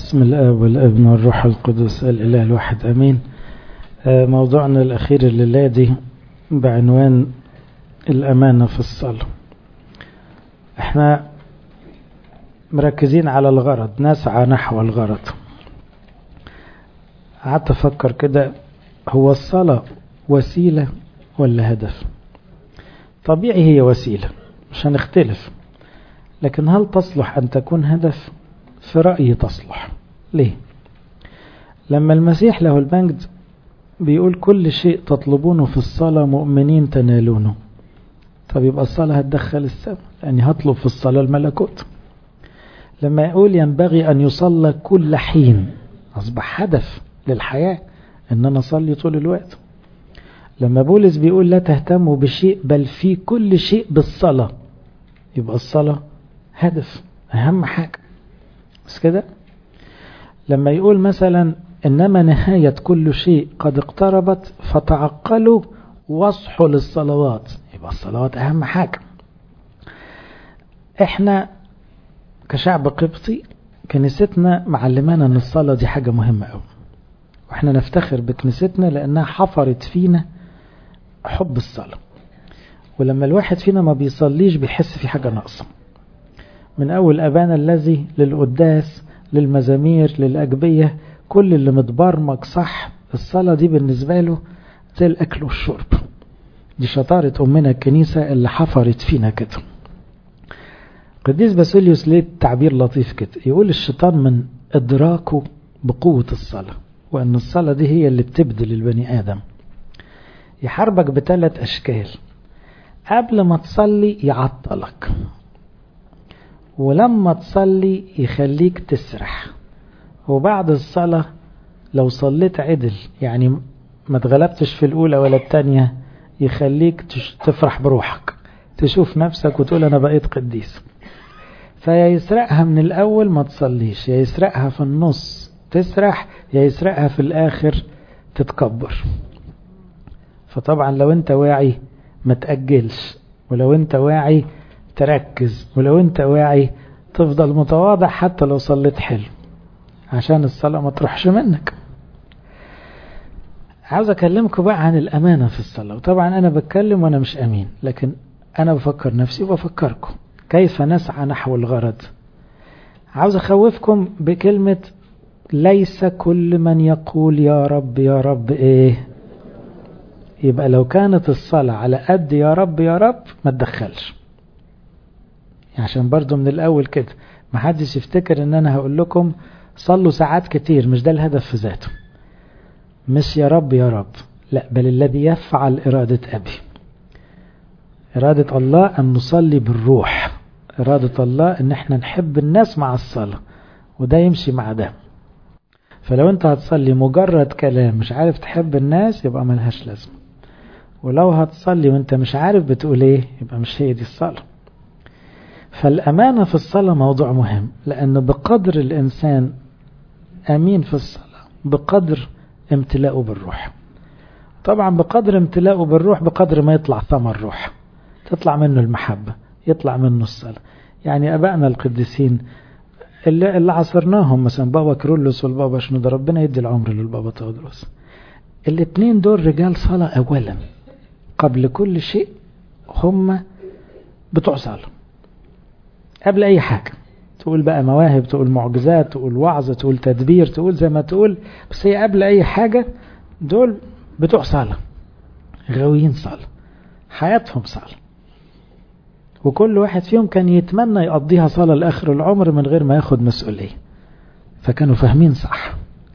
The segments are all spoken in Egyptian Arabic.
بسم الاب والابن والروح القدس الاله الواحد امين موضوعنا الاخير الليله دي بعنوان الامانه في الصلاه احنا مركزين على الغرض نسعى نحو الغرض قعدت افكر كده هو الصلاه وسيله ولا هدف طبيعي هي وسيله مش هنختلف لكن هل تصلح ان تكون هدف في رأيي تصلح ليه لما المسيح له المجد بيقول كل شيء تطلبونه في الصلاة مؤمنين تنالونه طب يبقى الصلاة هتدخل السماء لأني هطلب في الصلاة الملكوت لما يقول ينبغي أن يصلى كل حين أصبح هدف للحياة أن أنا أصلي طول الوقت لما بولس بيقول لا تهتموا بشيء بل في كل شيء بالصلاة يبقى الصلاة هدف أهم حاجة بس كده لما يقول مثلا إنما نهاية كل شيء قد اقتربت فتعقلوا واصحوا للصلوات يبقى الصلوات أهم حاجة احنا كشعب قبطي كنيستنا معلمانا ان الصلاة دي حاجة مهمة قوي واحنا نفتخر بكنيستنا لانها حفرت فينا حب الصلاة ولما الواحد فينا ما بيصليش بيحس في حاجة ناقصة من أول أبانا الذي للقداس للمزامير للأجبية كل اللي متبرمج صح الصلاة دي بالنسبة له زي الأكل والشرب دي شطارة أمنا الكنيسة اللي حفرت فينا كده قديس باسيليوس ليه تعبير لطيف كده يقول الشيطان من إدراكه بقوة الصلاة وأن الصلاة دي هي اللي بتبدل البني آدم يحاربك بثلاث أشكال قبل ما تصلي يعطلك ولما تصلي يخليك تسرح وبعد الصلاة لو صليت عدل يعني ما تغلبتش في الأولى ولا التانية يخليك تفرح بروحك تشوف نفسك وتقول أنا بقيت قديس فيا يسرقها من الأول ما تصليش يا يسرقها في النص تسرح يا يسرقها في الآخر تتكبر فطبعا لو انت واعي ما تأجلش ولو انت واعي تركز ولو انت واعي تفضل متواضع حتى لو صليت حلو عشان الصلاة ما تروحش منك عاوز اكلمكم بقى عن الامانة في الصلاة وطبعا انا بتكلم وانا مش امين لكن انا بفكر نفسي وبفكركم كيف نسعى نحو الغرض عاوز اخوفكم بكلمة ليس كل من يقول يا رب يا رب ايه يبقى لو كانت الصلاة على قد يا رب يا رب ما تدخلش عشان برضو من الأول كده ما حدش يفتكر ان انا هقول لكم صلوا ساعات كتير مش ده الهدف في ذاته مش يا رب يا رب لا بل الذي يفعل إرادة أبي إرادة الله أن نصلي بالروح إرادة الله أن احنا نحب الناس مع الصلاة وده يمشي مع ده فلو انت هتصلي مجرد كلام مش عارف تحب الناس يبقى ملهاش لازمة ولو هتصلي وانت مش عارف بتقول ايه يبقى مش هي دي الصلاة فالأمانة في الصلاة موضوع مهم لأن بقدر الإنسان أمين في الصلاة بقدر امتلاؤه بالروح طبعا بقدر امتلاؤه بالروح بقدر ما يطلع ثمر الروح تطلع منه المحبة يطلع منه الصلاة يعني أبائنا القديسين اللي, اللي عصرناهم مثلا بابا كرولوس والبابا شنودة ربنا يدي العمر للبابا تودروس الاثنين دول رجال صلاة أولا قبل كل شيء هم بتوع صلاة قبل أي حاجة تقول بقى مواهب تقول معجزات تقول وعظ تقول تدبير تقول زي ما تقول بس هي قبل أي حاجة دول بتوع صلاة غاويين صلاة حياتهم صلاة وكل واحد فيهم كان يتمنى يقضيها صلاة لآخر العمر من غير ما ياخد مسؤولية فكانوا فاهمين صح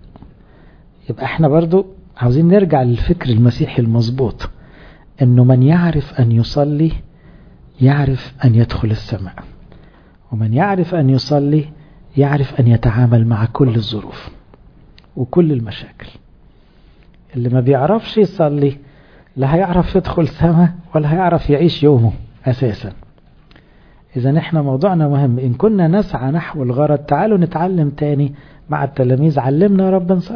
يبقى احنا برضو عاوزين نرجع للفكر المسيحي المظبوط انه من يعرف ان يصلي يعرف ان يدخل السماء ومن يعرف ان يصلي يعرف ان يتعامل مع كل الظروف وكل المشاكل اللي ما بيعرفش يصلي لا هيعرف يدخل سماء ولا هيعرف يعيش يومه اساسا إذا إحنا موضوعنا مهم إن كنا نسعى نحو الغرض تعالوا نتعلم تاني مع التلاميذ علمنا يا رب نصلي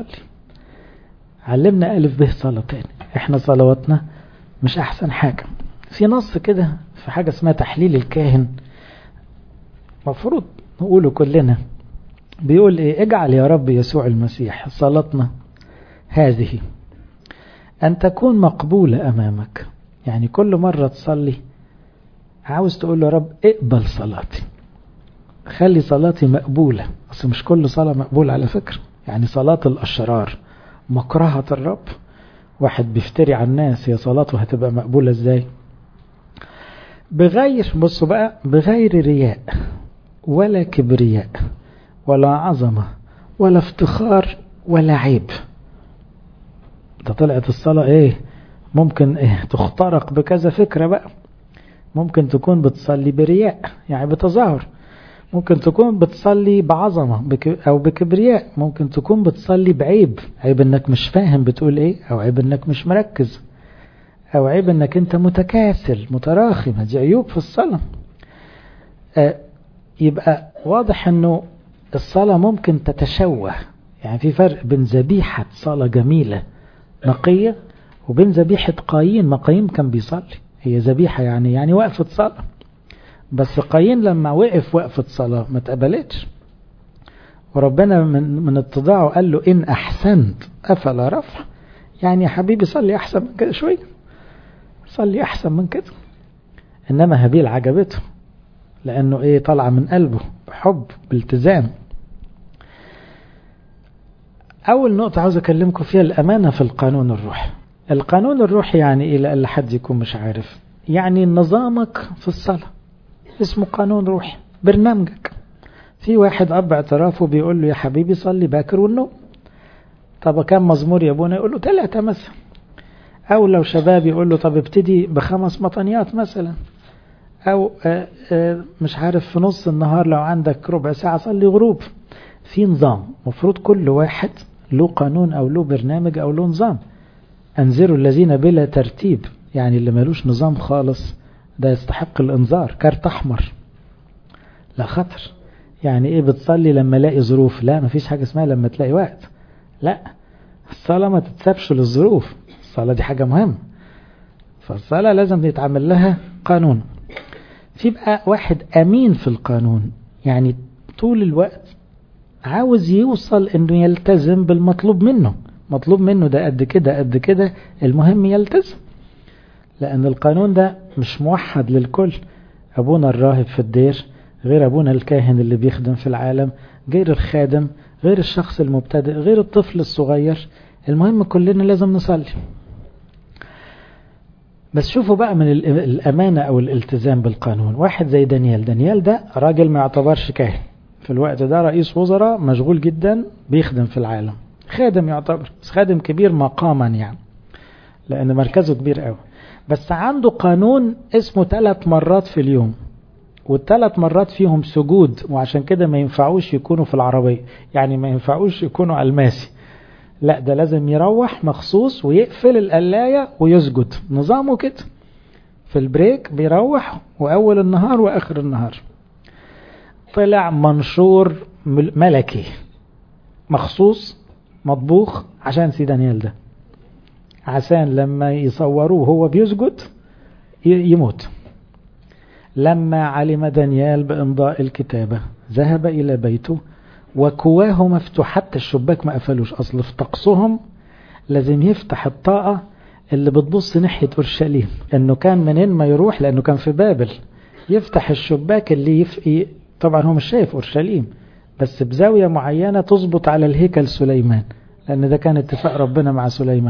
علمنا ألف به صلاة تاني إحنا صلواتنا مش أحسن حاجة في نص كده في حاجة اسمها تحليل الكاهن مفروض نقوله كلنا بيقول ايه اجعل يا رب يسوع المسيح صلاتنا هذه ان تكون مقبولة امامك يعني كل مرة تصلي عاوز تقول له رب اقبل صلاتي خلي صلاتي مقبولة بس مش كل صلاة مقبولة على فكرة يعني صلاة الأشرار مكرهة الرب واحد بيفتري على الناس هي صلاته هتبقى مقبولة ازاي بغير بصوا بقى بغير رياء ولا كبرياء ولا عظمة ولا افتخار ولا عيب ده طلعت الصلاة ايه ممكن ايه تخترق بكذا فكرة بقى ممكن تكون بتصلي برياء يعني بتظاهر ممكن تكون بتصلي بعظمة بك أو بكبرياء ممكن تكون بتصلي بعيب عيب انك مش فاهم بتقول ايه او عيب انك مش مركز او عيب انك انت متكاسل متراخم دي عيوب في الصلاة آه يبقى واضح انه الصلاة ممكن تتشوه يعني في فرق بين ذبيحة صلاة جميلة نقية وبين ذبيحة قايين ما قايين كان بيصلي هي ذبيحة يعني يعني وقفة صلاة بس قايين لما وقف وقفة صلاة ما اتقبلتش وربنا من, من اتضاعه قال له إن أحسنت أفلا رفع يعني يا حبيبي صلي أحسن من كده شوية صلي أحسن من كده إنما هابيل عجبته لأنه إيه طالعة من قلبه بحب بالتزام أول نقطة عاوز أكلمكم فيها الأمانة في القانون الروحي القانون الروحي يعني إيه لأن حد يكون مش عارف يعني نظامك في الصلاة اسمه قانون روحي برنامجك في واحد أب اعترافه بيقول له يا حبيبي صلي باكر والنوم طب كم مزمور يا ابونا يقول له ثلاثة مثلا أو لو شباب يقول له طب ابتدي بخمس مطنيات مثلا أو آآ آآ مش عارف في نص النهار لو عندك ربع ساعة صلي غروب في نظام مفروض كل واحد له قانون أو له برنامج أو له نظام أنذروا الذين بلا ترتيب يعني اللي ملوش نظام خالص ده يستحق الانذار كارت احمر لا خطر يعني ايه بتصلي لما الاقي ظروف لا مفيش حاجة اسمها لما تلاقي وقت لا الصلاة ما تتسابش للظروف الصلاة دي حاجة مهمة فالصلاة لازم يتعمل لها قانون في بقى واحد امين في القانون يعني طول الوقت عاوز يوصل انه يلتزم بالمطلوب منه مطلوب منه ده قد كده قد كده المهم يلتزم لأن القانون ده مش موحد للكل أبونا الراهب في الدير غير أبونا الكاهن اللي بيخدم في العالم غير الخادم غير الشخص المبتدئ غير الطفل الصغير المهم كلنا لازم نصلي بس شوفوا بقى من الأمانة أو الالتزام بالقانون واحد زي دانيال دانيال ده راجل ما يعتبرش كاهن في الوقت ده رئيس وزراء مشغول جدا بيخدم في العالم خادم يعتبر بس خادم كبير مقاما يعني لأن مركزه كبير قوي بس عنده قانون اسمه ثلاث مرات في اليوم والثلاث مرات فيهم سجود وعشان كده ما ينفعوش يكونوا في العربية يعني ما ينفعوش يكونوا الماسي لا ده لازم يروح مخصوص ويقفل القلاية ويسجد نظامه كده في البريك بيروح وأول النهار وآخر النهار طلع منشور ملكي مخصوص مطبوخ عشان سي دانيال ده عشان لما يصوروه وهو بيسجد يموت لما علم دانيال بإمضاء الكتابة ذهب إلى بيته وكواه مفتوح حتى الشباك ما قفلوش أصل في طقسهم لازم يفتح الطاقة اللي بتبص ناحية أورشليم لأنه كان منين ما يروح لأنه كان في بابل يفتح الشباك اللي يفقي طبعا هو مش شايف أورشليم بس بزاوية معينة تظبط على الهيكل سليمان لأن ده كان اتفاق ربنا مع سليمان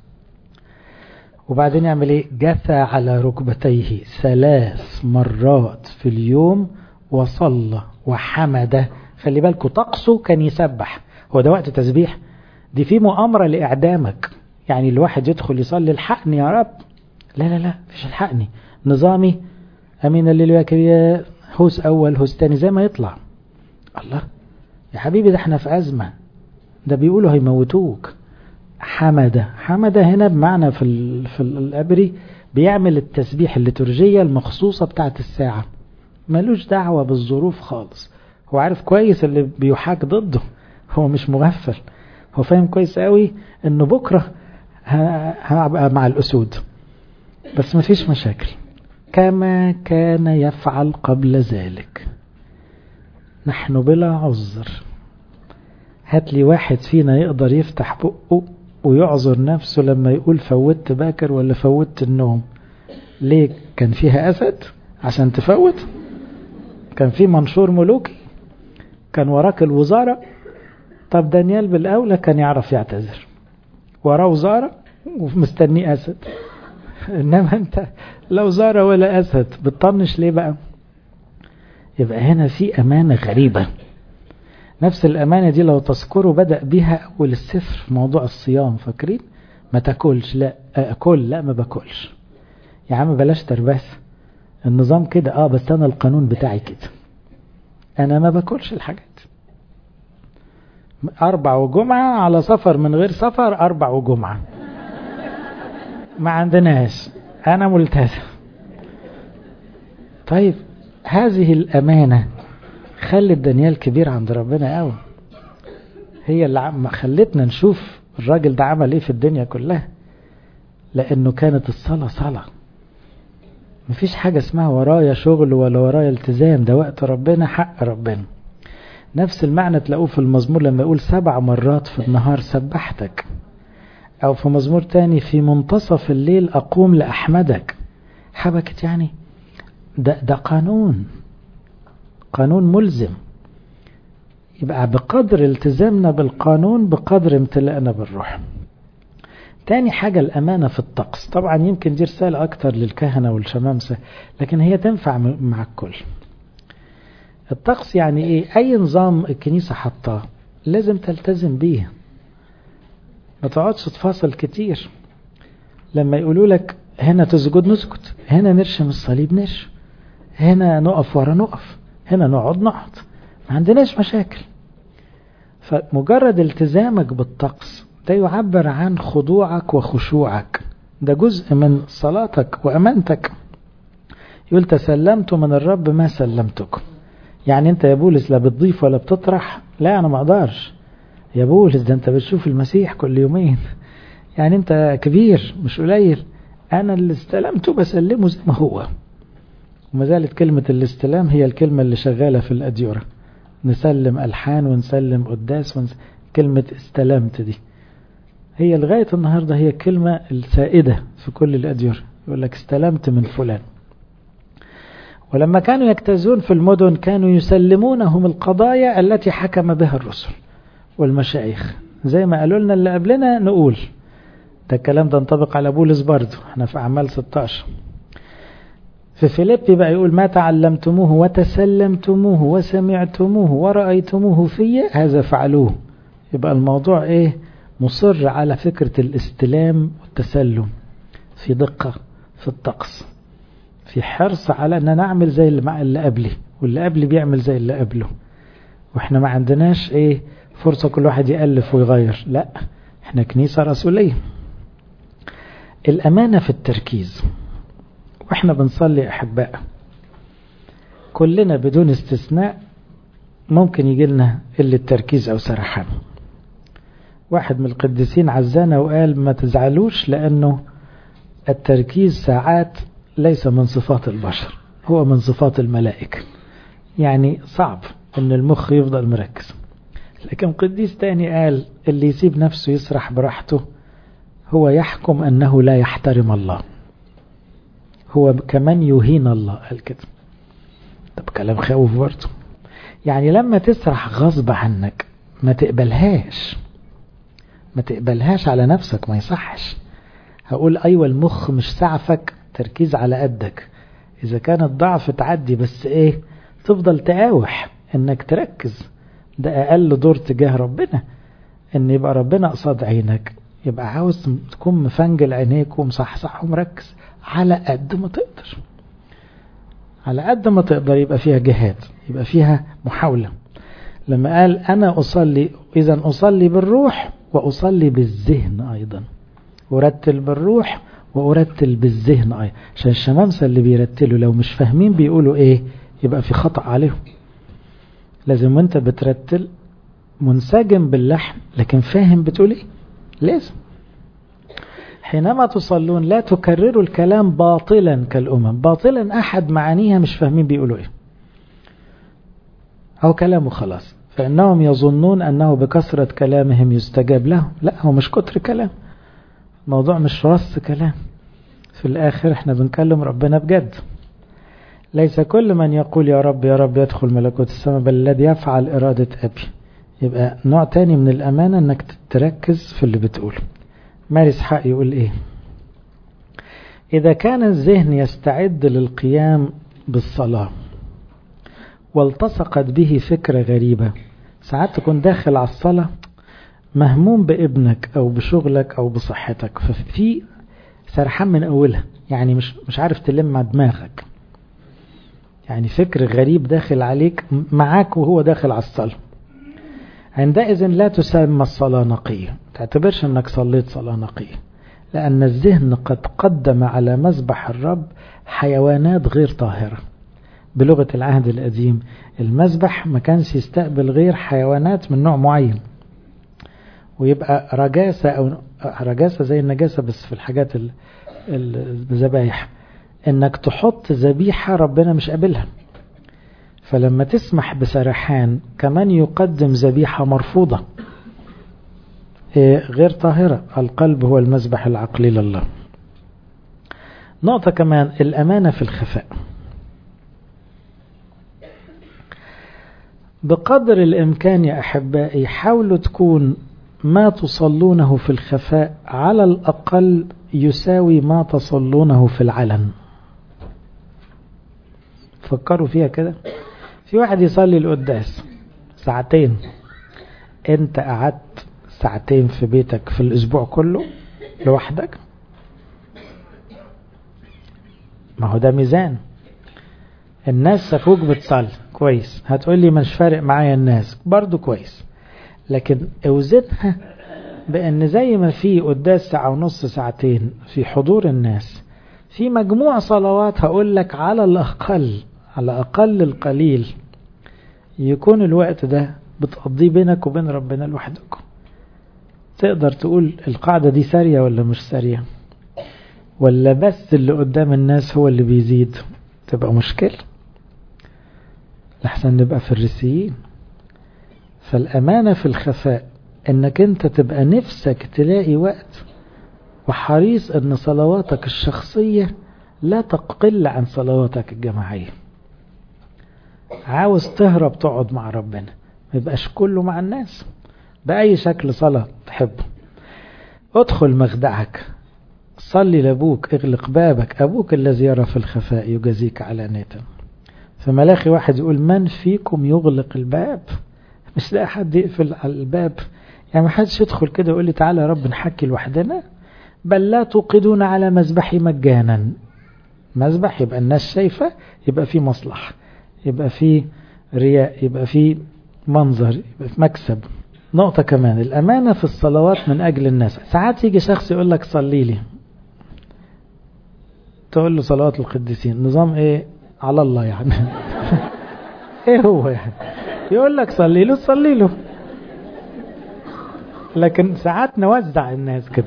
وبعدين يعمل ايه جثى على ركبتيه ثلاث مرات في اليوم وصلى وحمد خلي بالكوا طقسه كان يسبح هو ده وقت تسبيح دي في مؤامرة لإعدامك يعني الواحد يدخل يصلي الحقني يا رب لا لا لا مش الحقني نظامي أمين الليل يا هوس أول هوس تاني زي ما يطلع الله يا حبيبي ده احنا في أزمة ده بيقولوا هيموتوك حمدة حمدة هنا بمعنى في ال في الأبري بيعمل التسبيح الليتورجية المخصوصة بتاعت الساعة ملوش دعوة بالظروف خالص هو عارف كويس اللي بيحاك ضده هو مش مغفل هو فاهم كويس قوي انه بكرة هبقى مع الأسود بس مفيش مشاكل كما كان يفعل قبل ذلك نحن بلا عذر هات لي واحد فينا يقدر يفتح بقه ويعذر نفسه لما يقول فوتت باكر ولا فوتت النوم ليه كان فيها أسد عشان تفوت كان في منشور ملوكي كان وراك الوزارة طب دانيال بالأولى كان يعرف يعتذر وراه وزارة ومستني أسد إنما أنت لا وزارة ولا أسد بتطنش ليه بقى يبقى هنا في أمانة غريبة نفس الأمانة دي لو تذكروا بدأ بها أول السفر في موضوع الصيام فاكرين ما تاكلش لا أكل لا ما باكلش يا عم بلاش ترباس النظام كده اه بس أنا القانون بتاعي كده أنا ما باكلش الحاجات أربع وجمعة على سفر من غير سفر أربع وجمعة ما عندناش أنا ملتزم طيب هذه الأمانة خلت دانيال كبير عند ربنا قوي هي اللي خلتنا نشوف الراجل ده عمل ايه في الدنيا كلها لانه كانت الصلاة صلاة مفيش حاجة اسمها ورايا شغل ولا ورايا التزام ده وقت ربنا حق ربنا نفس المعنى تلاقوه في المزمور لما يقول سبع مرات في النهار سبحتك او في مزمور تاني في منتصف الليل اقوم لاحمدك حبكت يعني ده, ده قانون قانون ملزم يبقى بقدر التزامنا بالقانون بقدر امتلائنا بالروح تاني حاجة الأمانة في الطقس طبعا يمكن دي رسالة أكتر للكهنة والشمامسة لكن هي تنفع مع الكل الطقس يعني إيه أي نظام الكنيسة حطاه لازم تلتزم بيه ما تقعدش تفاصل كتير لما يقولوا لك هنا تسجد نسكت هنا نرشم الصليب نرشم هنا نقف ورا نقف هنا نقعد نقعد ما عندناش مشاكل فمجرد التزامك بالطقس ده يعبر عن خضوعك وخشوعك ده جزء من صلاتك وأمانتك يقول تسلمت من الرب ما سلمتكم يعني انت يا بولس لا بتضيف ولا بتطرح لا انا ما اقدرش يا بولس ده انت بتشوف المسيح كل يومين يعني انت كبير مش قليل انا اللي استلمته بسلمه زي ما هو وما زالت كلمة الاستلام هي الكلمة اللي شغالة في الأديرة نسلم ألحان ونسلم قداس ونس... كلمة استلمت دي هي لغاية النهاردة هي الكلمة السائدة في كل الأديرة يقول لك استلمت من فلان ولما كانوا يجتازون في المدن كانوا يسلمونهم القضايا التي حكم بها الرسل والمشايخ زي ما قالوا لنا اللي قبلنا نقول ده الكلام ده ينطبق على بولس برضه احنا في أعمال 16 في فيليبي بقى يقول ما تعلمتموه وتسلمتموه وسمعتموه ورأيتموه في هذا فعلوه يبقى الموضوع ايه مصر على فكرة الاستلام والتسلم في دقة في الطقس في حرص على ان نعمل زي اللي, اللي قبلي واللي قبلي بيعمل زي اللي قبله واحنا ما عندناش ايه فرصة كل واحد يألف ويغير لا احنا كنيسة رسولية الأمانة في التركيز واحنا بنصلي أحباء كلنا بدون استثناء ممكن يجي لنا قلة تركيز أو سرحان واحد من القديسين عزانا وقال ما تزعلوش لأنه التركيز ساعات ليس من صفات البشر هو من صفات الملائكة يعني صعب ان المخ يفضل مركز لكن قديس تاني قال اللي يسيب نفسه يسرح براحته هو يحكم أنه لا يحترم الله هو كمان يهين الله قال كده طب كلام خوف برضه يعني لما تسرح غصب عنك ما تقبلهاش ما تقبلهاش على نفسك ما يصحش هقول أيوة المخ مش سعفك تركيز على قدك إذا كان الضعف تعدي بس إيه تفضل تقاوح إنك تركز ده أقل دور تجاه ربنا إن يبقى ربنا قصاد عينك يبقى عاوز تكون مفنجل عينيك ومصحصح ومركز على قد ما تقدر على قد ما تقدر يبقى فيها جهاد يبقى فيها محاولة لما قال أنا أصلي إذا أصلي بالروح وأصلي بالذهن أيضا أرتل بالروح وأرتل بالذهن أيضا عشان الشمامسة اللي بيرتلوا لو مش فاهمين بيقولوا إيه يبقى في خطأ عليهم لازم وانت بترتل منسجم باللحن لكن فاهم بتقول ايه لازم حينما تصلون لا تكرروا الكلام باطلا كالأمم باطلا أحد معانيها مش فاهمين بيقولوا ايه أو كلامه خلاص فإنهم يظنون أنه بكثرة كلامهم يستجاب لهم لا هو مش كتر كلام الموضوع مش رص كلام في الآخر احنا بنكلم ربنا بجد ليس كل من يقول يا رب يا رب يدخل ملكوت السماء بل الذي يفعل إرادة أبي يبقى نوع تاني من الأمانة أنك تركز في اللي بتقوله مارس حق يقول إيه إذا كان الذهن يستعد للقيام بالصلاة والتصقت به فكرة غريبة ساعات تكون داخل على الصلاة مهموم بابنك أو بشغلك أو بصحتك ففي سرحان من أولها يعني مش مش عارف تلم مع دماغك يعني فكر غريب داخل عليك معاك وهو داخل على الصلاة عندئذ لا تسمى الصلاة نقية تعتبرش انك صليت صلاة نقية لأن الذهن قد قدم على مذبح الرب حيوانات غير طاهرة بلغة العهد القديم المذبح ما كانش يستقبل غير حيوانات من نوع معين ويبقى رجاسة أو رجاسة زي النجاسة بس في الحاجات الذبايح انك تحط ذبيحة ربنا مش قابلها فلما تسمح بسرحان كمان يقدم ذبيحة مرفوضة غير طاهرة القلب هو المذبح العقلي لله نقطة كمان الأمانة في الخفاء بقدر الإمكان يا أحبائي حاولوا تكون ما تصلونه في الخفاء على الأقل يساوي ما تصلونه في العلن فكروا فيها كده في واحد يصلي القداس ساعتين انت قعدت ساعتين في بيتك في الاسبوع كله لوحدك ما هو ده ميزان الناس شافوك بتصلي كويس هتقول لي مش فارق معايا الناس برضو كويس لكن اوزنها بان زي ما في قداس ساعة ونص ساعتين في حضور الناس في مجموع صلوات هقول لك على الأقل على أقل القليل يكون الوقت ده بتقضيه بينك وبين ربنا لوحدكم تقدر تقول القاعدة دي سارية ولا مش سارية ولا بس اللي قدام الناس هو اللي بيزيد تبقى مشكلة لحسن نبقى فريسيين فالأمانة في الخفاء انك انت تبقى نفسك تلاقي وقت وحريص ان صلواتك الشخصية لا تقل عن صلواتك الجماعية عاوز تهرب تقعد مع ربنا ما يبقاش كله مع الناس بأي شكل صلاة تحبه ادخل مخدعك صلي لأبوك اغلق بابك أبوك الذي يرى في الخفاء يجازيك علانية فملاخي واحد يقول من فيكم يغلق الباب مش لاقي حد يقفل على الباب يعني ما حدش يدخل كده يقول لي تعالى يا رب نحكي لوحدنا بل لا توقدون على مذبحي مجانا مذبح يبقى الناس شايفة يبقى في مصلحة يبقى في رياء يبقى في منظر يبقى في مكسب نقطة كمان الأمانة في الصلوات من أجل الناس ساعات يجي شخص يقول لك صلي لي تقول له صلوات القديسين نظام ايه على الله يعني ايه هو يعني يقول لك صلي له صلي له لكن ساعات نوزع الناس كده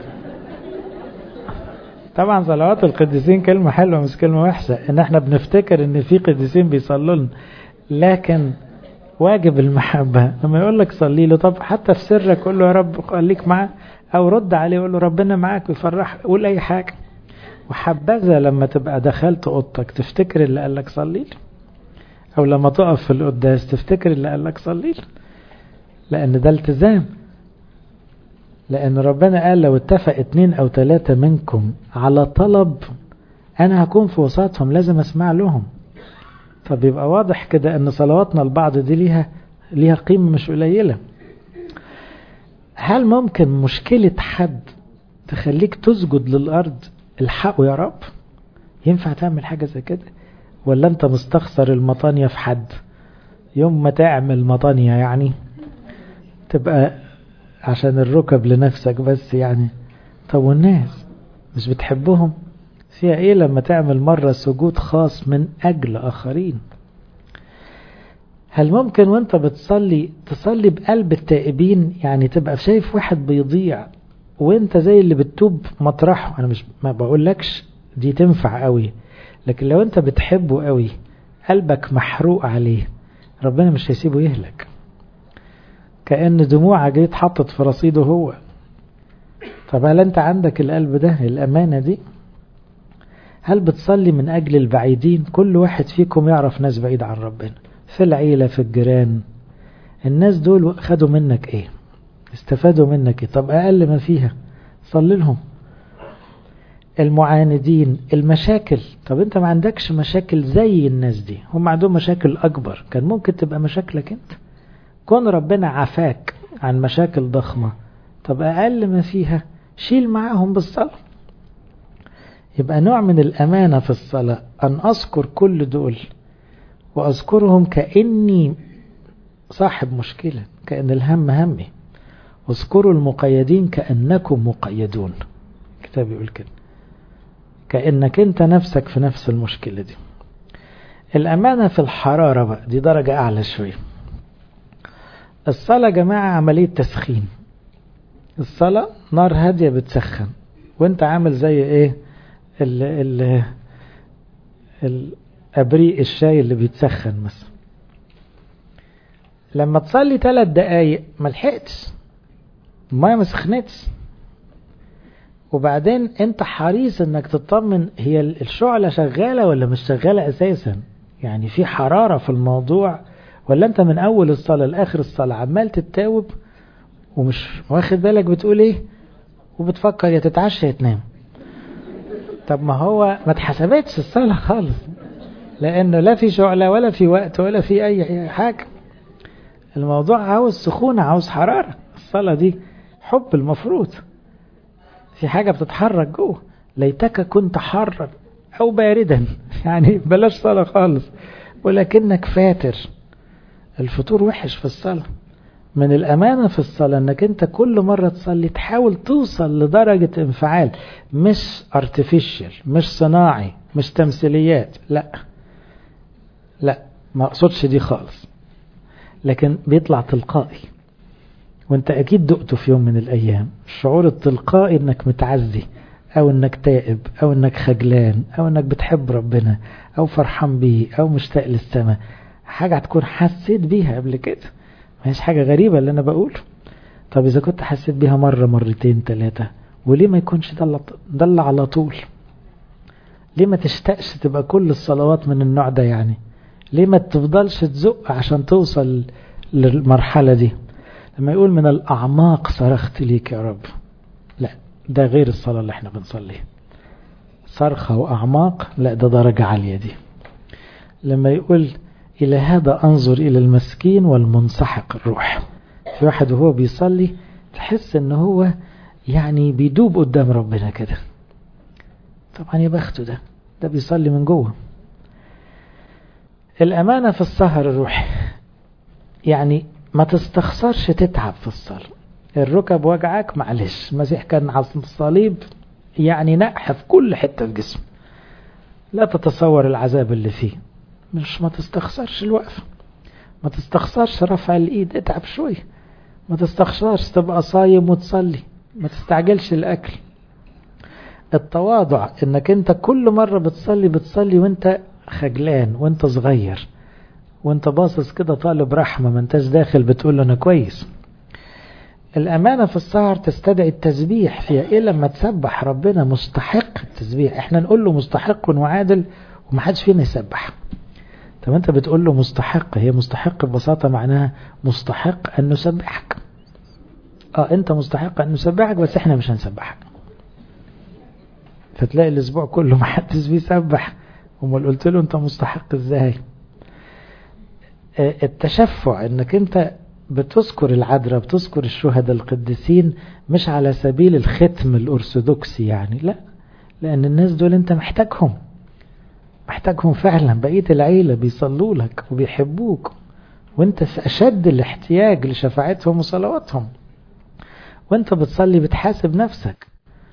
طبعا صلوات القديسين كلمة حلوة مش كلمة وحشة ان احنا بنفتكر ان في قديسين بيصلوا لنا لكن واجب المحبة لما يقول لك صلي له طب حتى في سرك قول له يا رب خليك معاه او رد عليه قول له ربنا معاك ويفرح قول اي حاجة وحبذا لما تبقى دخلت اوضتك تفتكر اللي قال لك صلي له او لما تقف في القداس تفتكر اللي قال لك صلي له لان ده التزام لأن ربنا قال لو اتفق اتنين أو تلاتة منكم على طلب أنا هكون في وسطهم لازم أسمع لهم فبيبقى واضح كده أن صلواتنا البعض دي ليها ليها قيمة مش قليلة هل ممكن مشكلة حد تخليك تسجد للأرض الحقه يا رب ينفع تعمل حاجة زي كده ولا أنت مستخسر المطانية في حد يوم ما تعمل مطانية يعني تبقى عشان الركب لنفسك بس يعني طب والناس مش بتحبهم فيها ايه لما تعمل مرة سجود خاص من اجل اخرين هل ممكن وانت بتصلي تصلي بقلب التائبين يعني تبقى شايف واحد بيضيع وانت زي اللي بتتوب مطرحه انا مش ما بقولكش دي تنفع قوي لكن لو انت بتحبه قوي قلبك محروق عليه ربنا مش هيسيبه يهلك كأن دموعك دي اتحطت في رصيده هو طب هل انت عندك القلب ده الأمانة دي هل بتصلي من أجل البعيدين كل واحد فيكم يعرف ناس بعيد عن ربنا في العيلة في الجيران الناس دول خدوا منك ايه استفادوا منك ايه طب أقل ما فيها صلي لهم المعاندين المشاكل طب انت ما عندكش مشاكل زي الناس دي هم عندهم مشاكل اكبر كان ممكن تبقى مشاكلك انت كون ربنا عفاك عن مشاكل ضخمة طب اقل ما فيها شيل معاهم بالصلاة يبقى نوع من الامانة في الصلاة ان اذكر كل دول واذكرهم كأني صاحب مشكلة كأن الهم همي واذكروا المقيدين كأنكم مقيدون كتاب يقول كده كأنك انت نفسك في نفس المشكلة دي الأمانة في الحرارة بقى دي درجة أعلى شوية الصلاة جماعة عملية تسخين الصلاة نار هادية بتسخن وانت عامل زي ايه ال ال الأبريق الشاي اللي بيتسخن مثلا لما تصلي ثلاث دقايق ما لحقتش المية ما سخنتش وبعدين انت حريص انك تطمن هي الشعلة شغالة ولا مش شغالة اساسا يعني في حرارة في الموضوع ولا انت من اول الصلاة لاخر الصلاة عمال تتاوب ومش واخد بالك بتقول ايه وبتفكر يا تتعشى يا تنام طب ما هو ما اتحسبتش الصلاة خالص لانه لا في شعلة ولا في وقت ولا في اي حاجة الموضوع عاوز سخونة عاوز حرارة الصلاة دي حب المفروض في حاجة بتتحرك جوه ليتك كنت حارا أو باردا يعني بلاش صلاة خالص ولكنك فاتر الفطور وحش في الصلاة من الأمانة في الصلاة أنك أنت كل مرة تصلي تحاول توصل لدرجة انفعال مش artificial مش صناعي مش تمثيليات لا لا ما أقصدش دي خالص لكن بيطلع تلقائي وانت اكيد دقته في يوم من الايام الشعور التلقائي انك متعزي او انك تائب او انك خجلان او انك بتحب ربنا او فرحان بيه او مشتاق للسماء حاجة هتكون حسيت بيها قبل كده ما هيش حاجة غريبة اللي انا بقوله طب اذا كنت حسيت بيها مرة مرتين ثلاثة وليه ما يكونش دل على طول ليه ما تشتاقش تبقى كل الصلوات من النوع ده يعني ليه ما تفضلش تزق عشان توصل للمرحلة دي لما يقول من الأعماق صرخت ليك يا رب لا ده غير الصلاة اللي احنا بنصليها صرخة وأعماق لا ده درجة عالية دي لما يقول إلى هذا أنظر إلى المسكين والمنسحق الروح في واحد وهو بيصلي تحس ان هو يعني بيدوب قدام ربنا كده طبعا يا بخته ده ده بيصلي من جوه الأمانة في السهر الروحي يعني ما تستخسرش تتعب في الصلاة الركب وجعك معلش المسيح كان على الصليب يعني نقح في كل حتة في جسمه لا تتصور العذاب اللي فيه مش ما تستخسرش الوقفة ما تستخسرش رفع الايد اتعب شوية ما تستخسرش تبقى صايم وتصلي ما تستعجلش الاكل التواضع انك انت كل مرة بتصلي بتصلي وانت خجلان وانت صغير وانت باصص كده طالب رحمة ما انتش داخل بتقول له انا كويس الامانة في السهر تستدعي التسبيح فيها ايه لما تسبح ربنا مستحق التسبيح احنا نقول له مستحق وعادل ومحدش فينا يسبح طب انت بتقول له مستحق هي مستحق ببساطة معناها مستحق ان نسبحك اه انت مستحق ان نسبحك بس احنا مش هنسبحك فتلاقي الاسبوع كله محدش بيسبح امال قلت له انت مستحق ازاي التشفع انك انت بتذكر العذراء بتذكر الشهداء القديسين مش على سبيل الختم الأرثوذكسي يعني لا لأن الناس دول أنت محتاجهم محتاجهم فعلا بقية العيلة بيصلوا لك وبيحبوك وانت في أشد الاحتياج لشفاعتهم وصلواتهم وانت بتصلي بتحاسب نفسك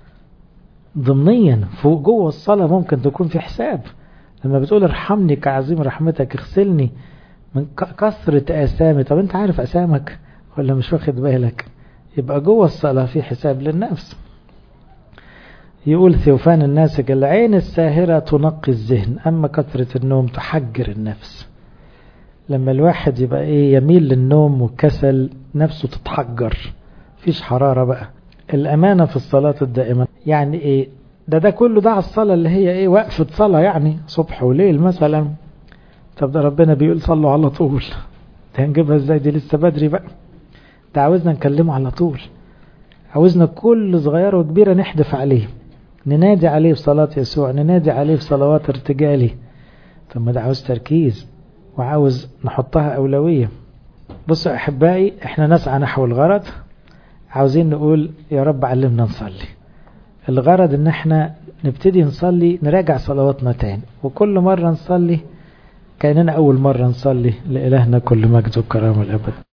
ضمنيا فوق جوه الصلاة ممكن تكون في حساب لما بتقول ارحمني كعظيم رحمتك اغسلني من كثرة آثامي طب انت عارف آثامك ولا مش واخد بالك يبقى جوه الصلاة في حساب للنفس يقول ثيوفان الناسك العين الساهرة تنقي الذهن أما كثرة النوم تحجر النفس لما الواحد يبقى ايه يميل للنوم والكسل نفسه تتحجر فيش حرارة بقى الأمانة في الصلاة الدائمة يعني ايه ده ده كله ده على الصلاة اللي هي ايه وقفة صلاة يعني صبح وليل مثلا طب ده ربنا بيقول صلوا على طول ده هنجيبها ازاي دي لسه بدري بقى ده عاوزنا نكلمه على طول عاوزنا كل صغيرة وكبيرة نحدف عليه ننادي عليه في صلاة يسوع ننادي عليه في صلوات ارتجالي طب ما ده عاوز تركيز وعاوز نحطها أولوية بصوا أحبائي احنا نسعى نحو الغرض عاوزين نقول يا رب علمنا نصلي الغرض ان احنا نبتدي نصلي نراجع صلواتنا تاني وكل مرة نصلي كأننا أول مرة نصلي لإلهنا كل مجد وكرامة الأبد